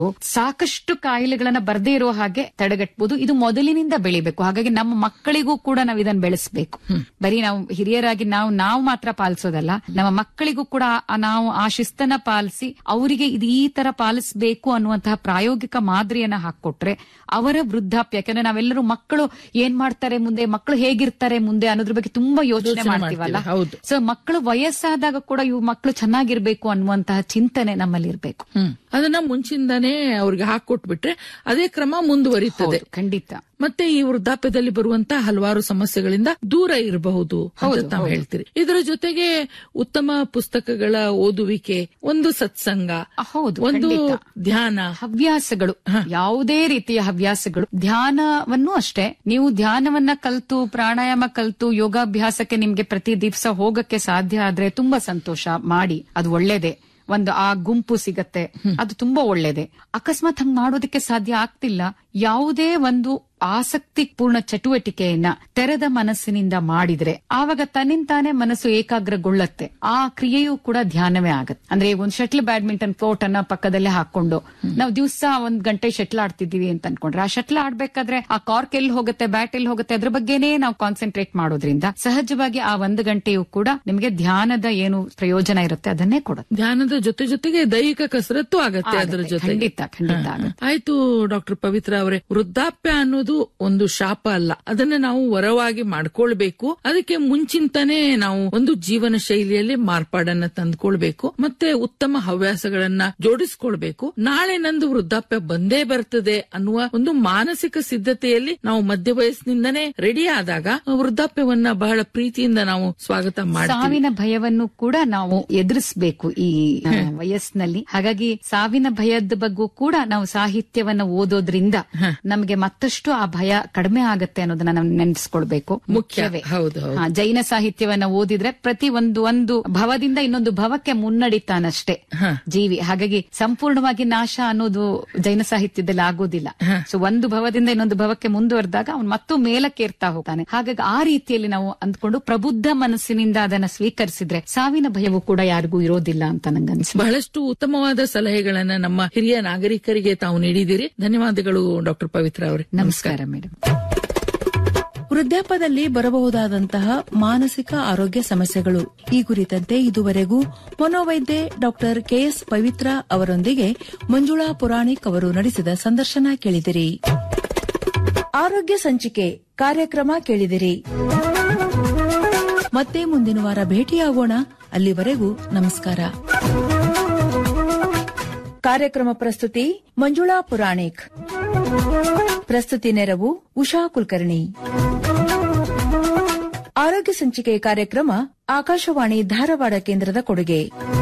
ಸಾಕಷ್ಟು ಕಾಯಿಲೆಗಳನ್ನ ಬರ್ದೇ ಇರೋ ಹಾಗೆ ತಡೆಗಟ್ಟಬಹುದು ಇದು ಮೊದಲಿನಿಂದ ಬೆಳಿಬೇಕು ಹಾಗಾಗಿ ನಮ್ಮ ಮಕ್ಕಳಿಗೂ ಕೂಡ ನಾವು ಇದನ್ನ ಬೆಳೆಸಬೇಕು ಬರೀ ನಾವು ಹಿರಿಯರಾಗಿ ನಾವು ನಾವು ಮಾತ್ರ ಪಾಲಿಸೋದಲ್ಲ ನಮ್ಮ ಮಕ್ಕಳಿಗೂ ಕೂಡ ಆ- ನಾವು ಆ ಶಿಸ್ತನ್ನ ಪಾಲಿಸಿ ಅವರಿಗೆ ಇದು ಈ ತರ ಪಾಲಿಸಬೇಕು ಅನ್ನುವಂತಹ ಪ್ರಾಯೋಗಿಕ ಮಾದರಿಯನ್ನ ಹಾಕೊಟ್ರೆ ಅವರ ವೃದ್ಧಾಪ್ಯ ಯಾಕಂದ್ರೆ ನಾವೆಲ್ಲರೂ ಮಕ್ಕಳು ಏನ್ ಮಾಡ್ತಾರೆ ಮುಂದೆ ಮಕ್ಕಳು ಹೇಗಿರ್ತಾರೆ ಮುಂದೆ ಅನ್ನೋದ್ರ ಬಗ್ಗೆ ತುಂಬಾ ಯೋಚನೆ ಯೋಚನೆ ಮಾಡ್ತೀವಲ್ಲ ಮಾಡ್ತೀವಿ, ಹೌದು. ಸೊ ಮಕ್ಕಳು ವಯಸ್ಸಾದಾಗ ಕೂಡ ಇವು ಮಕ್ಕಳು ಚೆನ್ನಾಗಿರ್ಬೇಕು ಅನ್ನುವಂತಹ ಚಿಂತನೆ ನಮ್ಮಲ್ಲಿ ಇರ್ಬೇಕು ಹ್ಮ್ ಅದನ್ನ ಮುಂಚಿಂದಾನೇ ಅವ್ರಿಗೆ ಹಾಕೊಟ್ಬಿಟ್ರೆ ಅದೇ ಕ್ರಮ ಮುಂದುವರಿತದೆ ಹೌದು, ಖಂಡಿತ ಮತ್ತೆ ಈ ವೃದ್ಧಾಪ್ಯದಲ್ಲಿ ಬರುವಂತ ಹಲವಾರು ಸಮಸ್ಯೆಗಳಿಂದ ದೂರ ಇರಬಹುದು ಅಂತ ಹೌದು, ತಾವು ಹೌದು. ಹೇಳ್ತೀರಿ ಇದರ ಜೊತೆಗೆ ಉತ್ತಮ ಪುಸ್ತಕಗಳ ಓದುವಿಕೆ ಒಂದು ಸತ್ಸಂಗ ಹೌದು, ಒಂದು ಖಂಡಿತ. ಧ್ಯಾನ ಹವ್ಯಾಸಗಳು ಯಾವುದೇ ರೀತಿಯ ಹವ್ಯಾಸಗಳು ಧ್ಯಾನವನ್ನು ಅಷ್ಟೇ ನೀವು ಧ್ಯಾನವನ್ನ ಕಲ್ತು ಪ್ರಾಣಾಯಾಮ ಕಲ್ತು ಯೋಗಾಭ್ಯಾಸಕ್ಕೆ ನಿಮ್ಗೆ ಪ್ರತಿ ದಿವಸ ಹೋಗಕ್ಕೆ ಸಾಧ್ಯ ಆದ್ರೆ ತುಂಬಾ ಸಂತೋಷ ಮಾಡಿ ಅದು ಒಳ್ಳೇದೇ ಒಂದು ಆ ಗುಂಪು ಸಿಗತ್ತೆ ಅದು ತುಂಬಾ ಒಳ್ಳೇದೇ ಅಕಸ್ಮಾತ್ ಹಂಗ್ ಮಾಡೋದಕ್ಕೆ ಸಾಧ್ಯ ಆಗ್ತಿಲ್ಲ ಯಾವುದೇ ಒಂದು ಆಸಕ್ತಿ ಪೂರ್ಣ ಚಟುವಟಿಕೆಯನ್ನ ತೆರೆದ ಮನಸ್ಸಿನಿಂದ ಮಾಡಿದ್ರೆ ಆವಾಗ ತನ್ನಿಂತಾನೆ ಮನಸ್ಸು ಏಕಾಗ್ರಗೊಳ್ಳತ್ತೆ ಆ ಕ್ರಿಯೆಯೂ ಕೂಡ ಧ್ಯಾನವೇ ಆಗತ್ತೆ ಅಂದ್ರೆ ಈಗ ಒಂದು ಶಟ್ಲ್ ಬ್ಯಾಡ್ಮಿಂಟನ್ ಕೋರ್ಟ್ ಅನ್ನ ಪಕ್ಕದಲ್ಲೇ ಹಾಕೊಂಡು ನಾವು ದಿವಸ ಒಂದ್ ಗಂಟೆ ಶಟ್ಲ್ ಆಡ್ತಿದೀವಿ ಅಂತ ಅನ್ಕೊಂಡ್ರೆ ಆ ಶಟ್ಲ್ ಆಡ್ಬೇಕಾದ್ರೆ ಆ ಕಾರ್ಕ್ ಎಲ್ಲಿ ಹೋಗುತ್ತೆ ಬ್ಯಾಟ್ ಎಲ್ಲಿ ಹೋಗುತ್ತೆ ಅದ್ರ ಬಗ್ಗೆನೇ ನಾವು ಕಾನ್ಸಂಟ್ರೇಟ್ ಮಾಡೋದ್ರಿಂದ ಸಹಜವಾಗಿ ಆ ಒಂದು ಗಂಟೆಯೂ ಕೂಡ ನಿಮಗೆ ಧ್ಯಾನದ ಏನು ಪ್ರಯೋಜನ ಇರುತ್ತೆ ಅದನ್ನೇ ಕೊಡುತ್ತೆ ಧ್ಯಾನದ ಜೊತೆ ಜೊತೆಗೆ ದೈಹಿಕ ಕಸರತ್ತು ಆಗತ್ತೆ ಅದರ ಆಗತ್ತೆ, ಜೊತೆ ಖಂಡಿತ, ಖಂಡಿತ ಆಗತ್ತೆ. ಆಯ್ತು ಡಾಕ್ಟರ್ ಪವಿತ್ರ ಅವರೇ ವೃದ್ಧಾಪ್ಯ ಅನ್ನೋದು ಒಂದು ಶಾಪ ಅಲ್ಲ ಅದನ್ನ ನಾವು ವರವಾಗಿ ಮಾಡ್ಕೊಳ್ಬೇಕು ಅದಕ್ಕೆ ಮುಂಚಿಂತಾನೆ ನಾವು ಒಂದು ಜೀವನ ಶೈಲಿಯಲ್ಲಿ ಮಾರ್ಪಾಡನ್ನ ತಂದ್ಕೊಳ್ಬೇಕು ಮತ್ತೆ ಉತ್ತಮ ಹವ್ಯಾಸಗಳನ್ನ ಜೋಡಿಸ್ಕೊಳ್ಬೇಕು ನಾಳೆ ನಂದು ವೃದ್ಧಾಪ್ಯ ಬಂದೇ ಬರ್ತದೆ ಅನ್ನುವ ಒಂದು ಮಾನಸಿಕ ಸಿದ್ಧತೆಯಲ್ಲಿ ನಾವು ಮಧ್ಯ ವಯಸ್ಸಿನಿಂದನೇ ರೆಡಿ ಆದಾಗ ವೃದ್ಧಾಪ್ಯವನ್ನ ಬಹಳ ಪ್ರೀತಿಯಿಂದ ನಾವು ಸ್ವಾಗತ ಮಾಡ್ತೀವಿ ಸಾವಿನ ಭಯವನ್ನು ಕೂಡ ನಾವು ಎದುರಿಸಬೇಕು ಈ ಆ, ವಯಸ್ಸಿನಲ್ಲಿ ಹಾಗಾಗಿ ಸಾವಿನ ಭಯದ ಬಗ್ಗೂ ಕೂಡ ನಾವು ಸಾಹಿತ್ಯವನ್ನ ಓದೋದ್ರಿಂದ ನಮಗೆ ಮತ್ತಷ್ಟು ಆ ಭಯ ಕಡಿಮೆ ಆಗತ್ತೆ ಅನ್ನೋದನ್ನ ನಾವು ನೆನೆಸ್ಕೊಳ್ಬೇಕು ಮುಖ್ಯವೇ ಹೌದು, ಹೌದು. ಹಾ, ಜೈನ ಸಾಹಿತ್ಯವನ್ನ ಓದಿದ್ರೆ ಪ್ರತಿ ಒಂದು ಒಂದು ಭವದಿಂದ ಇನ್ನೊಂದು ಭವಕ್ಕೆ ಮುನ್ನಡಿತಾನಷ್ಟೇ ಜೀವಿ ಹಾಗಾಗಿ ಸಂಪೂರ್ಣವಾಗಿ ನಾಶ ಅನ್ನೋದು ಜೈನ ಸಾಹಿತ್ಯದಲ್ಲಿ ಆಗೋದಿಲ್ಲ ಸೊ ಒಂದು ಭವದಿಂದ ಇನ್ನೊಂದು ಭವಕ್ಕೆ ಮುಂದುವರೆದಾಗ ಅವನು ಮತ್ತೂ ಮೇಲಕ್ಕೆ ಏರ್ತಾ ಹೋಗ್ತಾನೆ ಹಾಗಾಗಿ ಆ ರೀತಿಯಲ್ಲಿ ನಾವು ಅಂದ್ಕೊಂಡು ಪ್ರಬುದ್ಧ ಮನಸ್ಸಿನಿಂದ ಅದನ್ನ ಸ್ವೀಕರಿಸಿದ್ರೆ ಸಾವಿನ ಭಯವು ಕೂಡ ಯಾರಿಗೂ ಇರೋದಿಲ್ಲ ಅಂತ ನಂಗನ್ಸುತ್ತೆ ಬಹಳಷ್ಟು ಉತ್ತಮವಾದ ಸಲಹೆಗಳನ್ನ ನಮ್ಮ ಹಿರಿಯ ನಾಗರಿಕರಿಗೆ ತಾವು ನೀಡಿದಿರಿ ಧನ್ಯವಾದಗಳು ಡಾಕ್ಟರ್ ಪವಿತ್ರ ಅವರೇ ನಮಸ್ಕಾರ ಮೇಡಮ್ ವೃದ್ಧಾಪ್ಯದಲ್ಲಿ ಬರಬಹುದಾದಂತಹ ಮಾನಸಿಕ ಆರೋಗ್ಯ ಸಮಸ್ಯೆಗಳು ಈ ಕುರಿತಂತೆ ಇದುವರೆಗೂ ಮನೋವೈದ್ಯೆ ಡಾಕ್ಟರ್ ಕೆಎಸ್ ಪವಿತ್ರ ಅವರೊಂದಿಗೆ ಮಂಜುಳಾ ಪುರಾಣಿಕ್ ಅವರು ನಡೆಸಿದ ಸಂದರ್ಶನ ಕೇಳಿದಿರಿ ಆರೋಗ್ಯ ಸಂಚಿಕೆ ಕಾರ್ಯಕ್ರಮ ಕೇಳಿದಿರಿ ಮತ್ತೆ ಮುಂದಿನ ವಾರ ಭೇಟಿಯಾಗೋಣ ಅಲ್ಲಿವರೆಗೂ ನಮಸ್ಕಾರ ಕಾರ್ಯಕ್ರಮ ಪ್ರಸ್ತುತಿ ಮಂಜುಳಾ ಪುರಾಣಿಕ್ ಪ್ರಸ್ತುತಿ ನೆರವು ಉಷಾ ಕುಲಕರ್ಣಿ ಆರೋಗ್ಯ ಸಂಚಿಕೆ ಕಾರ್ಯಕ್ರಮ ಆಕಾಶವಾಣಿ ಧಾರವಾಡ ಕೇಂದ್ರದ ಕೊಡುಗೆ